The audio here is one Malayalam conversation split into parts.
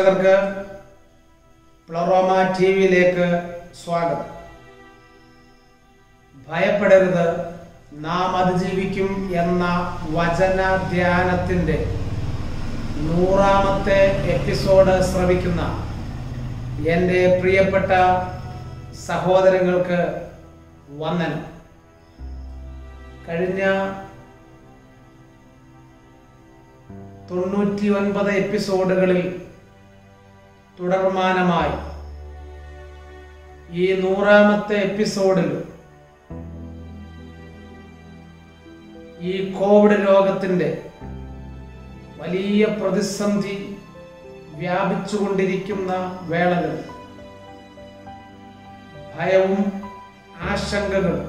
പ്രേക്ഷകർക്ക് പ്ലറോമ ടി വിയിലേക്ക് സ്വാഗതം ഭയപ്പെടരുത് നാം അതിജീവിക്കും എന്ന വചന ധ്യാനത്തിന്റെ നൂറാമത്തെ എപ്പിസോഡ് ശ്രവിക്കുന്ന എൻ്റെ പ്രിയപ്പെട്ട സഹോദരങ്ങൾക്ക് വന്ദനം കഴിഞ്ഞ തൊണ്ണൂറ്റി ഒൻപത് എപ്പിസോഡുകളിൽ തുടർമാനമായി ഈ നൂറാമത്തെ എപ്പിസോഡിൽ ഈ കോവിഡ് രോഗത്തിന്റെ വലിയ പ്രതിസന്ധി വ്യാപിച്ചുകൊണ്ടിരിക്കുന്ന വേളകൾ ഭയവും ആശങ്കകളും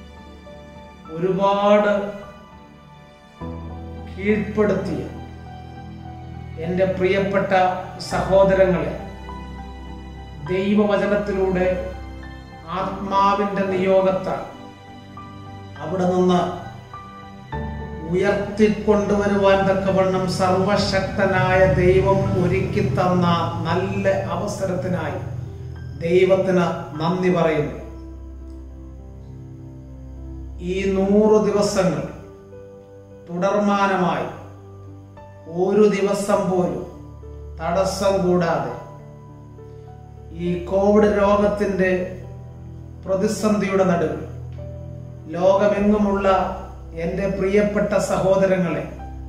ഒരുപാട് കീഴ്പ്പെടുത്തിയ എൻ്റെ പ്രിയപ്പെട്ട സഹോദരങ്ങളെ ദൈവവചനത്തിലൂടെ ആത്മാവിൻ്റെ നിയോഗത്താൽ അവിടെ നിന്ന് ഉയർത്തിക്കൊണ്ടുവരുവാൻ തക്കവണ്ണം സർവശക്തനായ ദൈവം ഒരുക്കി തന്ന നല്ല അവസരത്തിനായി ദൈവത്തിന് നന്ദി പറയുന്നു ഈ നൂറ് ദിവസങ്ങൾ തുടർമാനമായി ഒരു ദിവസം പോലും തടസ്സം കൂടാതെ ഈ കോവിഡ് രോഗത്തിന്റെ പ്രതിസന്ധിയുടെ നടുവിൽ ലോകമെങ്ങുമുള്ള എൻ്റെ പ്രിയപ്പെട്ട സഹോദരങ്ങളെ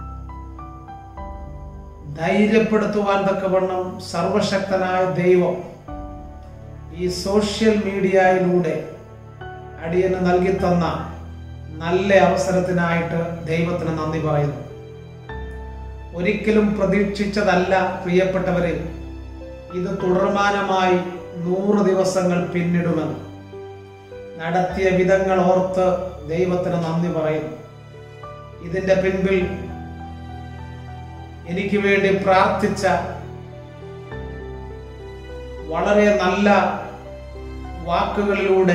ധൈര്യപ്പെടുത്തുവാൻ തക്കവണ്ണം സർവശക്തനായ ദൈവം ഈ സോഷ്യൽ മീഡിയയിലൂടെ അടിയന് നൽകി തന്ന നല്ല അവസരത്തിനായിട്ട് ദൈവത്തിന് നന്ദി പറയുന്നു ഒരിക്കലും പ്രതീക്ഷിച്ചതല്ല പ്രിയപ്പെട്ടവരെ ഇത് തുടർമാനമായി നൂറ് ദിവസങ്ങൾ പിന്നിടുമെന്ന് നടത്തിയ വിധങ്ങൾ ഓർത്ത് ദൈവത്തിന് നന്ദി പറയുന്നു ഇതിന്റെ പിൻപിൽ എനിക്ക് വേണ്ടി പ്രാർത്ഥിച്ച വളരെ നല്ല വാക്കുകളിലൂടെ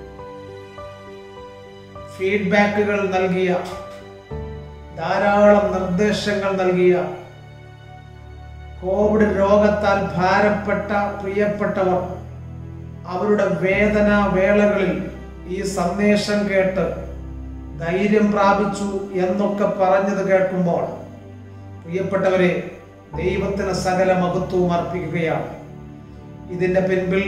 ഫീഡ്ബാക്കുകൾ നൽകിയ ധാരാളം നിർദ്ദേശങ്ങൾ നൽകിയ കോവിഡ് രോഗത്താൽ ഭാരപ്പെട്ട പ്രിയപ്പെട്ടവർ അവരുടെ വേദന വേളകളിൽ ഈ സന്ദേശം കേട്ട് ധൈര്യം പ്രാപിച്ചു എന്നൊക്കെ പറഞ്ഞത് കേൾക്കുമ്പോൾ പ്രിയപ്പെട്ടവരെ ദൈവത്തിന് സകല മഹത്വവും അർപ്പിക്കുകയാണ് ഇതിന്റെ പിൻപിൽ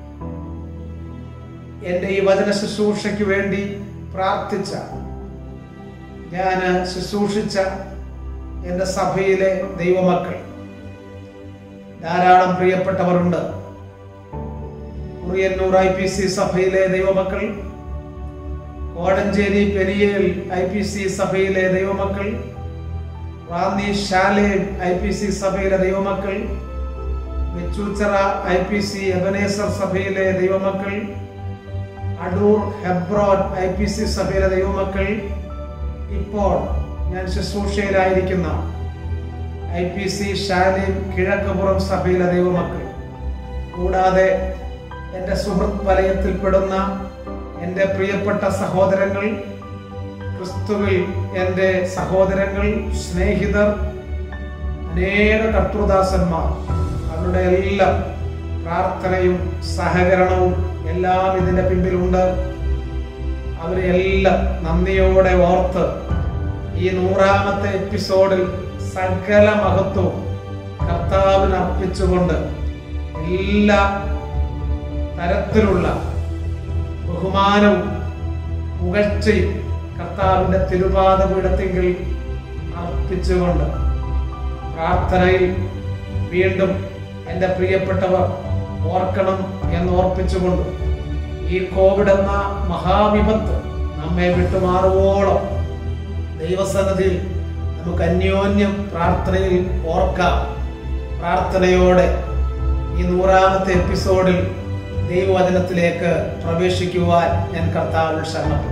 എൻ്റെ ഈ വചന ശുശ്രൂഷയ്ക്ക് വേണ്ടി പ്രാർത്ഥിച്ച ഞാൻ ശുശ്രൂഷിച്ച എൻ്റെ സഭയിലെ ദൈവമക്കൾ ധാരാളം പ്രിയപ്പെട്ടവരുണ്ട് കുറിയന്നൂർ ഐ പി സി സഭയിലെ ദൈവമക്കൾ Kodanchery Periyel I P C സഭയിലെ ദൈവമക്കൾ Ranni Salem I P C സഭയിലെ ദൈവമക്കൾ Vechoochira I P C Ebenezer സഭയിലെ ദൈവമക്കൾ Adoor Hebron I P C സഭയിലെ ദൈവമക്കൾ ഇപ്പോൾ ഞാൻ ശുശ്രൂഷയിലായിരിക്കുന്ന I P C Shalim Kizhakkupuram സഭയിലെ ദൈവമക്കൾ കൂടാതെ എൻ്റെ സുഹൃത്ത് വലയത്തിൽപ്പെടുന്ന എൻ്റെ പ്രിയപ്പെട്ട സഹോദരങ്ങൾ ക്രിസ്തുവിൽ എൻ്റെ സഹോദരങ്ങൾ സ്നേഹിതർ അനേക കർത്തൃദാസന്മാർ അവരുടെ എല്ലാം പ്രാർത്ഥനയും സഹകരണവും എല്ലാം ഇതിന്റെ പിമ്പിലുണ്ട് അവരെ എല്ലാം നന്ദിയോടെ ഓർത്ത് ഈ നൂറാമത്തെ എപ്പിസോഡിൽ സകല മഹത്വവും കർത്താവിന് അർപ്പിച്ചുകൊണ്ട് എല്ലാ തരത്തിലുള്ള ബഹുമാനവും പുകഴ്ചയും കർത്താവിന്റെ തിരുപാദ പീഠത്തെങ്കിൽ അർപ്പിച്ചുകൊണ്ട് പ്രാർത്ഥനയിൽ വീണ്ടും എൻ്റെ പ്രിയപ്പെട്ടവർ ഓർക്കണം എന്ന് ഓർപ്പിച്ചുകൊണ്ട് ഈ കോവിഡ് എന്ന മഹാവിപത്ത് നമ്മെ വിട്ടുമാറുവോളം ദൈവസന്നതിയിൽ നമുക്ക് അന്യോന്യം പ്രാർത്ഥനയിൽ ഓർക്കാം പ്രാർത്ഥനയോടെ ഈ നൂറാമത്തെ എപ്പിസോഡിൽ ദൈവവചനത്തിലേക്ക് പ്രവേശിക്കുവാൻ ഞാൻ കർത്താവിൽ ശരണപ്പെടും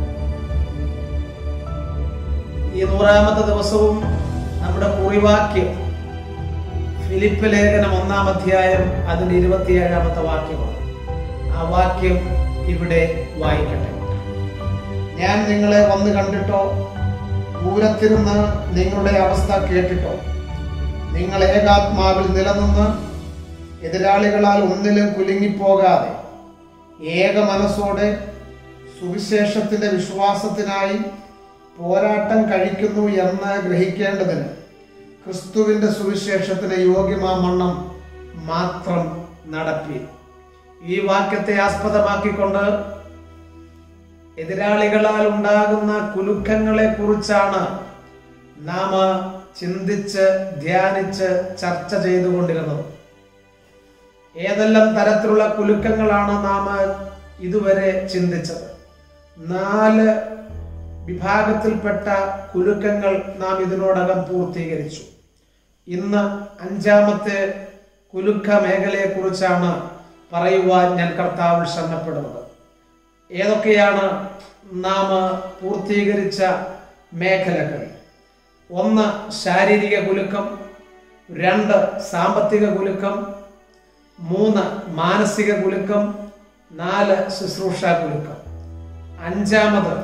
ഈ നൂറാമത്തെ ദിവസവും നമ്മുടെ കുറിവാക്യം ഫിലിപ്പ് ലേഖനം ഒന്നാം അധ്യായം അതിന്റെ ഇരുപത്തിയേഴാമത്തെ വാക്യമാണ് ആ വാക്യം ഇവിടെ വായിക്കട്ടെ ഞാൻ നിങ്ങളെ വന്ന് കണ്ടിട്ടോ ദൂരത്തിരുന്ന് നിങ്ങളുടെ അവസ്ഥ കേട്ടിട്ടോ നിങ്ങൾ ഏകാത്മാവിൽ നിലനിന്ന് എതിരാളികളാൽ ഒന്നിലും കുലുങ്ങിപ്പോകാതെ ഏക മനസ്സോടെ സുവിശേഷത്തിന്റെ വിശ്വാസത്തിനായി പോരാട്ടം കഴിക്കുന്നു എന്ന് ഗ്രഹിക്കേണ്ടതിന് ക്രിസ്തുവിന്റെ സുവിശേഷത്തിന് യോഗ്യമാമണ്ണം മാത്രം നടപ്പി ഈ വാക്യത്തെ ആസ്പദമാക്കിക്കൊണ്ട് എതിരാളികളാൽ ഉണ്ടാകുന്ന കുലുക്കങ്ങളെ കുറിച്ചാണ് നാം ചിന്തിച്ച് ധ്യാനിച്ച് ചർച്ച ചെയ്തുകൊണ്ടിരുന്നത് ഏതെല്ലാം തരത്തിലുള്ള കുലുക്കങ്ങളാണ് നാം ഇതുവരെ ചിന്തിച്ചത് നാല് വിഭാഗത്തിൽപ്പെട്ട കുലുക്കങ്ങൾ നാം ഇതിനോടകം പൂർത്തീകരിച്ചു ഇന്ന് അഞ്ചാമത്തെ കുലുക്ക മേഖലയെ കുറിച്ചാണ് പറയുവാൻ ഞാൻ കർത്താവിൽ ശ്രമപ്പെടുന്നത് ഏതൊക്കെയാണ് നാം പൂർത്തീകരിച്ച മേഖലകൾ ഒന്ന് ശാരീരിക കുലുക്കം രണ്ട് സാമ്പത്തിക കുലുക്കം മൂന്ന് മാനസിക കുലുക്കം നാല് ശുശ്രൂഷ കുലുക്കം അഞ്ചാമത്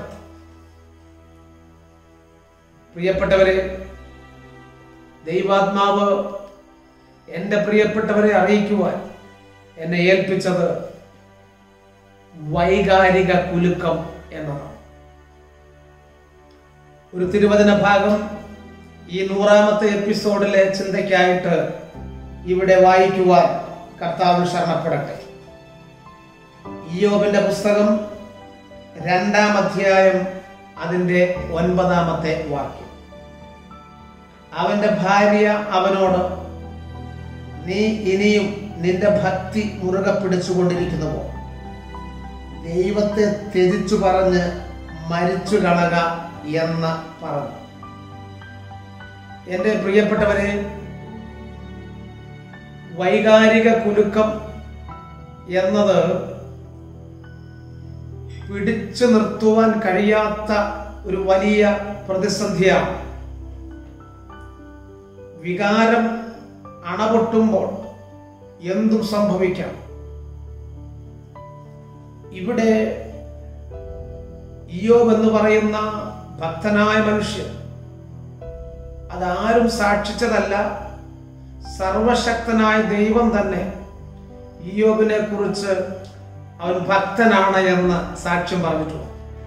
പ്രിയപ്പെട്ടവരെ ദൈവാത്മാവ് എൻ്റെ പ്രിയപ്പെട്ടവരെ അറിയിക്കുവാൻ എന്നെ ഏൽപ്പിച്ചത് വൈകാരിക കുലുക്കം എന്നതാണ് ഒരു തിരുവചന ഭാഗം ഈ നൂറാമത്തെ എപ്പിസോഡിലെ ചിന്തയ്ക്കായിട്ട് ഇവിടെ വായിക്കുവാൻ കർത്താവ് ശരണപ്പെടട്ടെ ഇയോബിന്റെ പുസ്തകം രണ്ടാം അധ്യായം അതിന്റെ ഒൻപതാമത്തെ വാക്യം അവന്റെ ഭാര്യ അവനോട് നീ ഇനിയും നിന്റെ ഭക്തി മുറുകെ പിടിച്ചുകൊണ്ടിരിക്കുന്നുവോ ദൈവത്തെ ത്യജിച്ചു പറഞ്ഞ് മരിച്ചു കളക എന്ന് പറഞ്ഞു എൻ്റെ പ്രിയപ്പെട്ടവരെ വൈകാരിക കുലുക്കം എന്നത് പിടിച്ചു നിർത്തുവാൻ കഴിയാത്ത ഒരു വലിയ പ്രതിസന്ധിയാണ് വികാരം അണപൊട്ടുമ്പോൾ എന്തും സംഭവിക്കാം ഇവിടെ ഇയോബ് എന്ന് പറയുന്ന ഭക്തനായ മനുഷ്യൻ അതാരും സാക്ഷിച്ചതല്ല സർവശക്തനായ ദൈവം തന്നെ ഇയോബിനെ കുറിച്ച് അവൻ ഭക്തനാണ് എന്ന് സാക്ഷ്യം പറഞ്ഞിട്ടുണ്ട്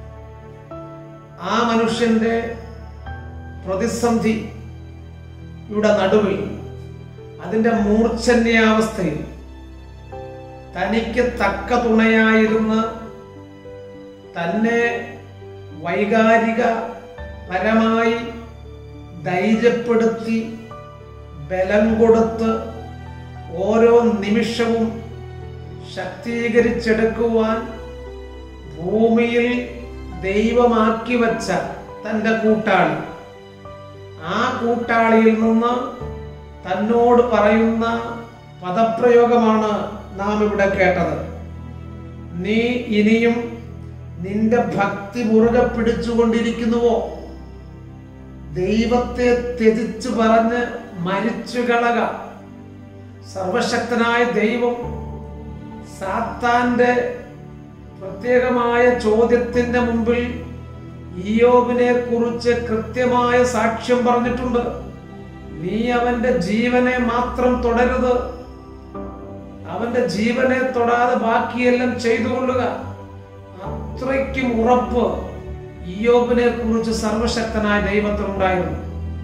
ആ മനുഷ്യന്റെ പ്രതിസന്ധി ഇവിടെ നടുവിൽ അതിന്റെ മൂർച്ഛന്യാവസ്ഥയിൽ തനിക്ക് തക്ക തുണയായിരുന്ന് തന്നെ വൈകാരിക പരമായി ധൈര്യപ്പെടുത്തി ബലം കൊടുത്ത് ഓരോ നിമിഷവും ശക്തീകരിച്ചെടുക്കുവാൻ ഭൂമിയിൽ ദൈവമാക്കി വച്ച തൻ്റെ കൂട്ടാളി ആ കൂട്ടാളിയിൽ നിന്ന് തന്നോട് പറയുന്ന പദപ്രയോഗമാണ് നാം ഇവിടെ കേട്ടത് നീ ഇനിയും നിന്റെ ഭക്തി മുറുകെ പിടിച്ചുകൊണ്ടിരിക്കുന്നുവോ ദൈവത്തെ ത്യജിച്ചു പറഞ്ഞ് മരിച്ചു കളക സർവശക്തനായ ദൈവം സാത്താന്റെ പ്രത്യേകമായ ചോദ്യത്തിന്റെ മുമ്പിൽ ഇയോബിനെ കുറിച്ച് കൃത്യമായ സാക്ഷ്യം പറഞ്ഞിട്ടുണ്ട് നീ അവന്റെ ജീവനെ മാത്രം തുടരുത് അവന്റെ ജീവനെ തൊടാതെ ബാക്കിയെല്ലാം ചെയ്തുകൊള്ളുക അത്രയ്ക്കും ഉറപ്പ് ഇയോബിനെ കുറിച്ച് സർവശക്തനായ ദൈവത്തിനുണ്ടായിരുന്നു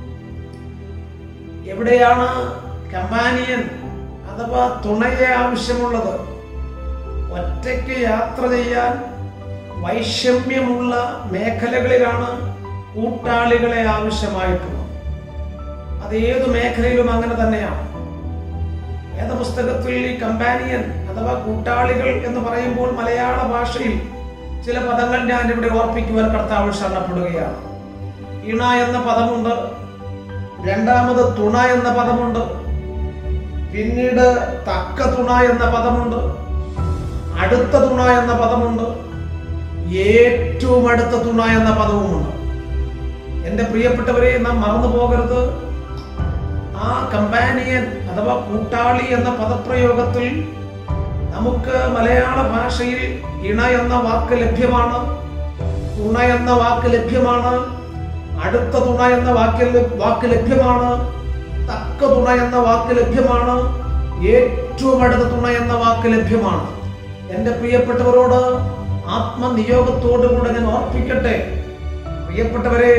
എവിടെയാണ് കമ്പാനിയൻ അഥവാ തുണയെ ആവശ്യമുള്ളത് ഒറ്റയ്ക്ക് യാത്ര ചെയ്യാൻ വൈഷമ്യമുള്ള മേഖലകളിലാണ് കൂട്ടാളികളെ ആവശ്യമായിട്ടുള്ളത് അത് ഏതു മേഖലയിലും അങ്ങനെ തന്നെയാണ് വേദപുസ്തകത്തിൽ ഈ കമ്പാനിയൻ അഥവാ കൂട്ടാളികൾ എന്ന് പറയുമ്പോൾ മലയാള ഭാഷയിൽ ചില പദങ്ങൾ ഞാൻ ഇവിടെ ഓർപ്പിക്കുവാൻ കർത്താവ് ശരണപ്പെടുകയാണ് ഇണ എന്ന പദമുണ്ട് രണ്ടാമത് തുണ എന്ന പദമുണ്ട് പിന്നീട് തക്ക തുണ എന്ന പദമുണ്ട് അടുത്ത തുണ എന്ന പദമുണ്ട് ഏറ്റവും അടുത്ത തുണ എന്ന പദവുമുണ്ട് എൻ്റെ പ്രിയപ്പെട്ടവരെ നാം മറന്നു പോകരുത് ആ കമ്പാനിയൻ അഥവാ കൂട്ടാളി എന്ന പദപ്രയോഗത്തിൽ നമുക്ക് മലയാള ഭാഷയിൽ ഇണ എന്ന വാക്ക് ലഭ്യമാണ് തുണ എന്ന വാക്ക് ലഭ്യമാണ് അടുത്ത തുണ എന്ന വാക്കിൽ വാക്ക് ലഭ്യമാണ് തക്ക തക്ക തുണ എന്ന വാക്ക് ലഭ്യമാണ് ഏറ്റവും അടുത്ത തുണ എന്ന വാക്ക് ലഭ്യമാണ് എൻ്റെ പ്രിയപ്പെട്ടവരോട് ആത്മനിയോഗത്തോടുകൂടെ ഞാൻ ഓർപ്പിക്കട്ടെ പ്രിയപ്പെട്ടവരെ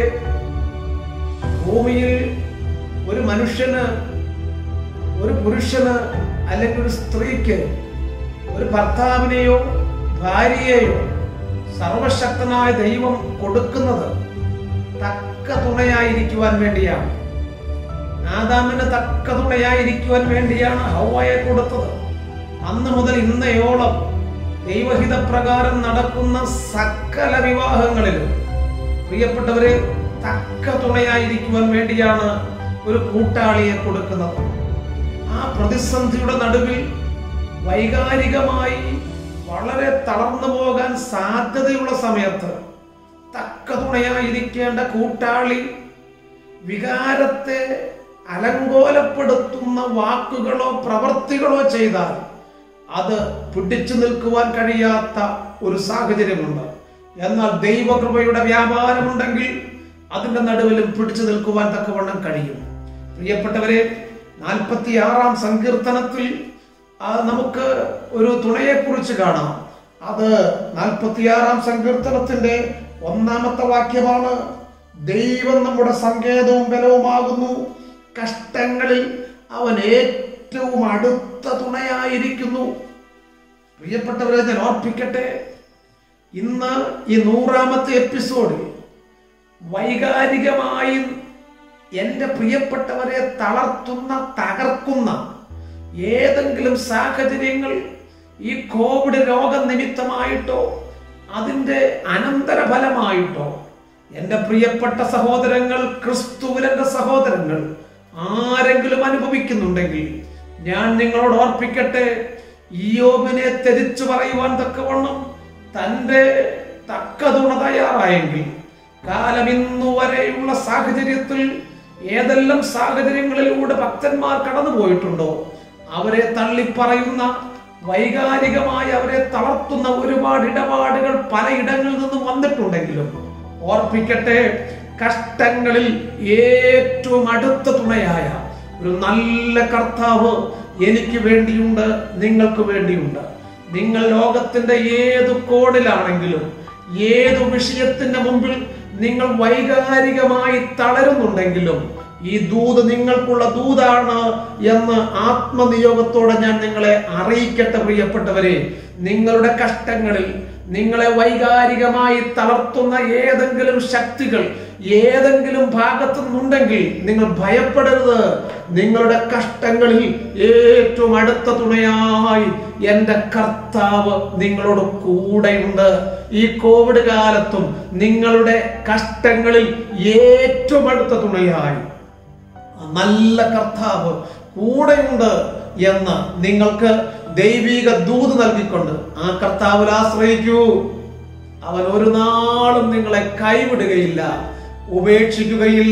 ഭൂമിയിൽ ഒരു മനുഷ്യന് ഒരു പുരുഷന് അല്ലെങ്കിൽ ഒരു സ്ത്രീക്ക് ഒരു ഭർത്താവിനെയോ ഭാര്യയെയോ സർവശക്തനായ ദൈവം കൊടുക്കുന്നത് തക്ക തുണയായിരിക്കുവാൻ വേണ്ടിയാണ് ആദാമിന് തക്ക തുണയായിരിക്കുവാൻ വേണ്ടിയാണ് ഹൗവയെ കൊടുത്തത് അന്ന് മുതൽ ഇന്നയോളം ദൈവഹിതപ്രകാരം നടക്കുന്ന സകല വിവാഹങ്ങളിലും പ്രിയപ്പെട്ടവരെ തക്ക തുണയായിരിക്കുവാൻ വേണ്ടിയാണ് ഒരു കൂട്ടാളിയെ കൊടുക്കുന്നത് ആ പ്രതിസന്ധിയുടെ നടുവിൽ വൈകാരികമായി വളരെ തളർന്നു പോകാൻ സാധ്യതയുള്ള സമയത്ത് തക്ക തുണയായിരിക്കേണ്ട കൂട്ടാളി വികാരത്തെ അലങ്കോലപ്പെടുത്തുന്ന വാക്കുകളോ പ്രവർത്തികളോ ചെയ്താൽ അത് പിടിച്ചു നിൽക്കുവാൻ കഴിയാത്ത ഒരു സാഹചര്യമുണ്ട് എന്നാൽ ദൈവകൃപയുടെ വ്യാപാരമുണ്ടെങ്കിൽ അതിന്റെ നടുവിലും പിടിച്ചു നിൽക്കുവാൻ തക്കവണ്ണം കഴിയും പ്രിയപ്പെട്ടവരെ നാൽപ്പത്തി ആറാം സങ്കീർത്തനത്തിൽ ആ, നമുക്ക് ഒരു തുണയെക്കുറിച്ച് കാണാം അത് നാൽപ്പത്തിയാറാം സങ്കീർത്തനത്തിന്റെ ഒന്നാമത്തെ വാക്യമാണ് ദൈവം നമ്മുടെ സങ്കേതവും ബലവുമാകുന്നു കഷ്ടങ്ങളിൽ അവൻ ഏറ്റവും അടുത്ത തുണയായിരിക്കുന്നു പ്രിയപ്പെട്ടവരെ ഞാൻ ഓർപ്പിക്കട്ടെ ഇന്ന് ഈ നൂറാമത്തെ എപ്പിസോഡിൽ വൈകാരികമായി എൻ്റെ പ്രിയപ്പെട്ടവരെ തളർത്തുന്ന തകർക്കുന്ന ഏതെങ്കിലും സാഹചര്യങ്ങൾ ഈ കോവിഡ് രോഗനിമിത്തമായിട്ടോ അതിൻ്റെ അനന്തരഫലമായിട്ടോ എൻ്റെ പ്രിയപ്പെട്ട സഹോദരങ്ങൾ ക്രിസ്തുവിലെൻ്റെ സഹോദരങ്ങൾ ആരെങ്കിലും അനുഭവിക്കുന്നുണ്ടെങ്കിൽ ഞാൻ നിങ്ങളോട് ഓർപ്പിക്കട്ടെ ഈയോബിനെ തെരിച്ചു പറയുവാൻ തക്കവണ്ണം തൻ്റെ തക്ക തുണ തയ്യാറായെങ്കിൽ കാലം ഇന്നു വരെയുള്ള സാഹചര്യത്തിൽ ഏതെല്ലാം സാഹചര്യങ്ങളിലൂടെ ഭക്തന്മാർ കടന്നു പോയിട്ടുണ്ടോ അവരെ തള്ളിപ്പറയുന്ന വൈകാരികമായി അവരെ തളർത്തുന്ന ഒരുപാട് ഇടപാടുകൾ പലയിടങ്ങളിൽ നിന്നും വന്നിട്ടുണ്ടെങ്കിലും ഓർപ്പിക്കട്ടെ കഷ്ടങ്ങളിൽ ഏറ്റവും അടുത്ത തുണയായ ഒരു നല്ല കർത്താവ് എനിക്ക് വേണ്ടിയുണ്ട് നിങ്ങൾക്ക് വേണ്ടിയുണ്ട് നിങ്ങൾ ലോകത്തിന്റെ ഏത് കോണിലാണെങ്കിലും ഏതു വിഷയത്തിന്റെ മുമ്പിൽ നിങ്ങൾ വൈകാരികമായി തളരുന്നുണ്ടെങ്കിലും ഈ ദൂത് നിങ്ങൾക്കുള്ള ദൂതാണ് എന്ന് ആത്മനിയോഗത്തോടെ ഞാൻ നിങ്ങളെ അറിയിക്കട്ടെ പ്രിയപ്പെട്ടവരെ നിങ്ങളുടെ കഷ്ടങ്ങളിൽ നിങ്ങളെ വൈകാരികമായി തളർത്തുന്ന ഏതെങ്കിലും ശക്തികൾ ഏതെങ്കിലും ഭാഗത്തു നിന്നുണ്ടെങ്കിൽ നിങ്ങൾ ഭയപ്പെടരുത് നിങ്ങളുടെ കഷ്ടങ്ങളിൽ ഏറ്റവും അടുത്ത തുണയായി എൻ്റെ കർത്താവ് നിങ്ങളോട് കൂടെയുണ്ട് ഈ കോവിഡ് കാലത്തും നിങ്ങളുടെ കഷ്ടങ്ങളിൽ ഏറ്റവും അടുത്ത തുണയായി നല്ല കർത്താവ് കൂടെയുണ്ട് എന്ന് നിങ്ങൾക്ക് ദൈവിക ദൂത് നൽകിക്കൊണ്ട് ആ കർത്താവിൽ ആശ്രയിക്കൂ അവൻ ഒരു നാളും നിങ്ങളെ കൈവിടുകയില്ല ഉപേക്ഷിക്കുകയില്ല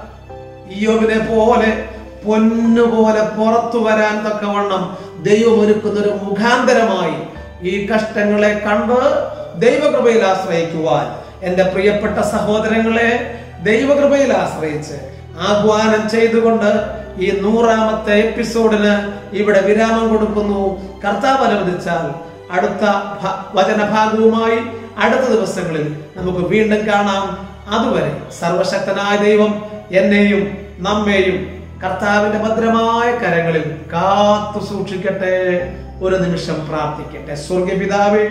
ഇയോബിനെ പോലെ പൊന്നുപോലെ പുറത്തു വരാൻ തക്കവണ്ണം ദൈവം ഒരുക്കുന്ന ഒരു മുഖാന്തരമായി ഈ കഷ്ടങ്ങളെ കണ്ട് ദൈവകൃപയിൽ ആശ്രയിക്കുവാൻ എൻ്റെ പ്രിയപ്പെട്ട സഹോദരങ്ങളെ ദൈവകൃപയിൽ ആശ്രയിച്ച് ആഹ്വാനം ചെയ്തുകൊണ്ട് ഈ നൂറാമത്തെ എപ്പിസോഡിന് ഇവിടെ വിരാമം കൊടുക്കുന്നു കർത്താവ് അനുവദിച്ചാൽ അടുത്ത ഭ- വചനഭാഗവുമായി അടുത്ത ദിവസങ്ങളിൽ നമുക്ക് വീണ്ടും കാണാം അതുവരെ സർവശക്തനായ ദൈവം എന്നെയും നമ്മെയും കർത്താവിന്റെ ഭദ്രമായ കരങ്ങളിൽ കാത്തു സൂക്ഷിക്കട്ടെ ഒരു നിമിഷം പ്രാർത്ഥിക്കട്ടെ സ്വർഗപിതാവേ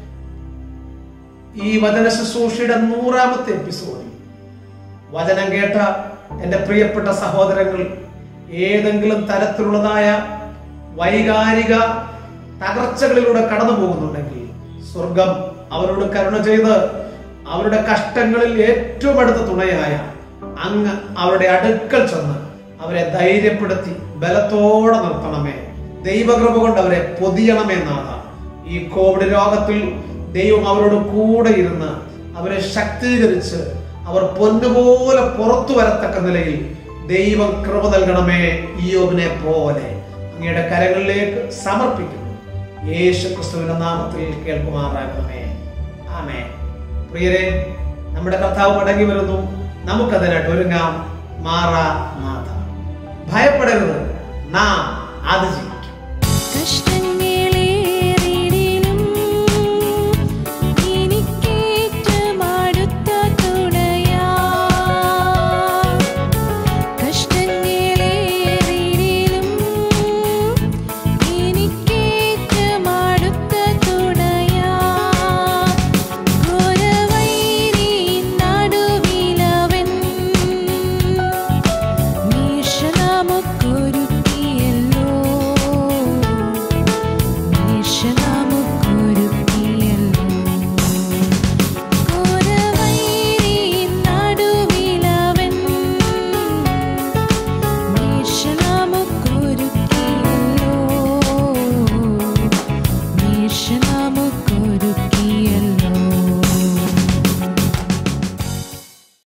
ഈ വചന ശുശ്രൂഷയുടെ നൂറാമത്തെ എപ്പിസോഡിൽ വചനം കേട്ട എൻ്റെ പ്രിയപ്പെട്ട സഹോദരങ്ങൾ ഏതെങ്കിലും തരത്തിലുള്ളതായ വൈകാരിക തകർച്ചകളിലൂടെ കടന്നു പോകുന്നുണ്ടെങ്കിൽ സ്വർഗം അവരോട് കരുണ ചെയ്ത് അവരുടെ കഷ്ടങ്ങളിൽ ഏറ്റവും അടുത്ത തുണയായ അങ്ങ് അവരുടെ അടുക്കൽ ചെന്ന് അവരെ ധൈര്യപ്പെടുത്തി ബലത്തോടെ നിർത്തണമേ ദൈവകൃപ കൊണ്ട് അവരെ പൊതിയണമേ നാഥ ഈ കോവിഡ് രോഗത്തിൽ ദൈവം അവരോട് കൂടെ ഇരുന്ന് അവരെ ശക്തീകരിച്ച് അവർ പൊന്നുപോലെ പുറത്തു വരത്തക്ക നിലയിൽ ദൈവം കൃപ നൽകണമേ ഈയോബിനെ പോലെ അങ്ങയുടെ കരങ്ങളിലേക്ക് സമർപ്പിക്കുന്നു യേശു ക്രിസ്തുവിന്റെ നാമത്തിൽ കേൾക്കുമാറാകണമേ ആമേ പ്രിയരെ നമ്മുടെ കർത്താവ് മടങ്ങി വരുന്നു നമുക്കതിനായിട്ട് ഒരുങ്ങാം മാറാ നാഥ ഭയപ്പെടരുത് നാം അതിജീവിക്കും കഷ്ടങ്ങൾ